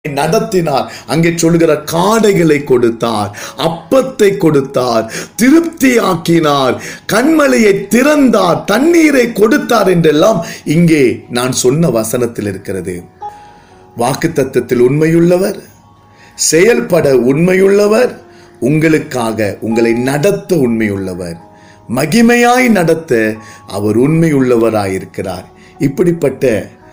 நடத்தினார் அங்கே சொல்லுகிற காடைகளை கொடுத்தார் அப்பத்தை கொடுத்தார் திருப்தி ஆக்கினார் கண்மலையை திறந்தார் தண்ணீரை கொடுத்தார் என்றெல்லாம் இங்கே நான் சொன்ன வசனத்தில் இருக்கிறது வாக்குத்தத்தத்தில் உண்மையுள்ளவர் செயல்பட உண்மையுள்ளவர் உங்களுக்காக உங்களை நடத்த உண்மையுள்ளவர் மகிமையாய் நடத்த அவர் உண்மையுள்ளவராயிருக்கிறார் இப்படிப்பட்ட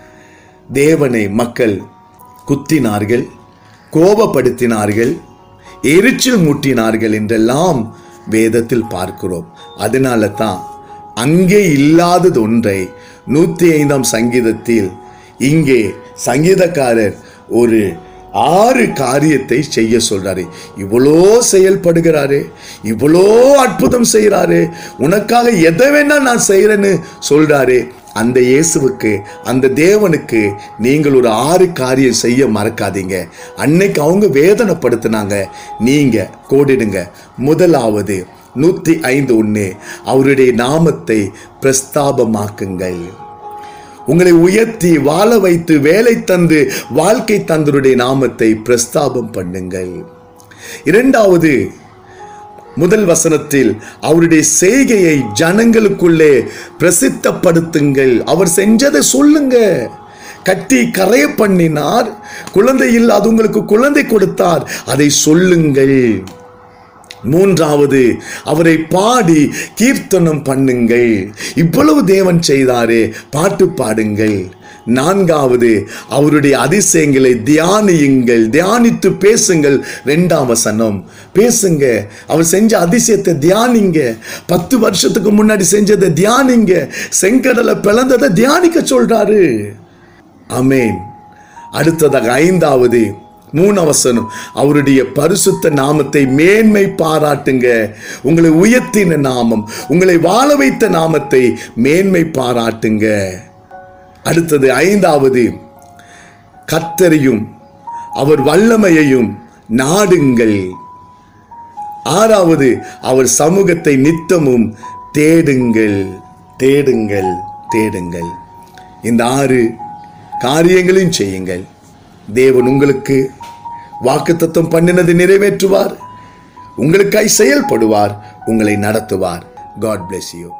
தேவனை மக்கள் குத்தினார்கள் கோபப்படுத்தினார்கள் எரிச்சல் மூட்டினார்கள் என்றெல்லாம் வேதத்தில் பார்க்கிறோம் அதனால தான் அங்கே இல்லாதது ஒன்றை நூத்தி ஐந்தாம் சங்கீதத்தில் இங்கே சங்கீதக்காரர் ஒரு ஆறு காரியத்தை செய்ய சொல்றாரு இவ்வளோ செயல்படுகிறாரு இவ்வளோ அற்புதம் செய்கிறாரு உனக்காக எதை வேணா நான் செய்யறேன்னு சொல்றாரு அந்த இயேசுவுக்கு அந்த தேவனுக்கு நீங்கள் ஒரு ஆறு காரியம் செய்ய மறக்காதீங்க அன்னைக்கு அவங்க வேதனைப்படுத்தினாங்க நீங்க கோடிடுங்க முதலாவது நூத்தி ஐந்து ஒன்று அவருடைய நாமத்தை பிரஸ்தாபமாக்குங்கள் உங்களை உயர்த்தி வாழ வைத்து வேலை தந்து வாழ்க்கை தந்தருடைய நாமத்தை பிரஸ்தாபம் பண்ணுங்கள் இரண்டாவது முதல் வசனத்தில் அவருடைய செய்கையை ஜனங்களுக்குள்ளே பிரசித்தப்படுத்துங்கள் அவர் செஞ்சதை சொல்லுங்க கட்டி கரைய பண்ணினார் குழந்தை இல்லாதவங்களுக்கு குழந்தை கொடுத்தார் அதை சொல்லுங்கள் மூன்றாவது அவரை பாடி கீர்த்தனம் பண்ணுங்கள் இவ்வளவு தேவன் செய்தாரே பாட்டு பாடுங்கள் நான்காவது அவருடைய அதிசயங்களை தியானியுங்கள் தியானித்து பேசுங்கள் ரெண்டாம் வசனம் பேசுங்க அவர் செஞ்ச அதிசயத்தை தியானிங்க பத்து வருஷத்துக்கு முன்னாடி செஞ்சதை தியானிங்க செங்கடலை பிளந்ததை தியானிக்க சொல்றாரு அமேன் அடுத்ததாக ஐந்தாவது மூணு வசனம் அவருடைய பரிசுத்த நாமத்தை மேன்மை பாராட்டுங்க உங்களை உயர்த்தின நாமம் உங்களை வாழ வைத்த நாமத்தை மேன்மை பாராட்டுங்க அடுத்தது ஐந்தாவது கத்தரையும் அவர் வல்லமையையும் நாடுங்கள் ஆறாவது அவர் சமூகத்தை நித்தமும் தேடுங்கள் தேடுங்கள் தேடுங்கள் இந்த ஆறு காரியங்களையும் செய்யுங்கள் தேவன் உங்களுக்கு வாக்குத்தத்தம் பண்ணினதை நிறைவேற்றுவார் உங்களுக்காய் செயல்படுவார் உங்களை நடத்துவார் காட் bless யூ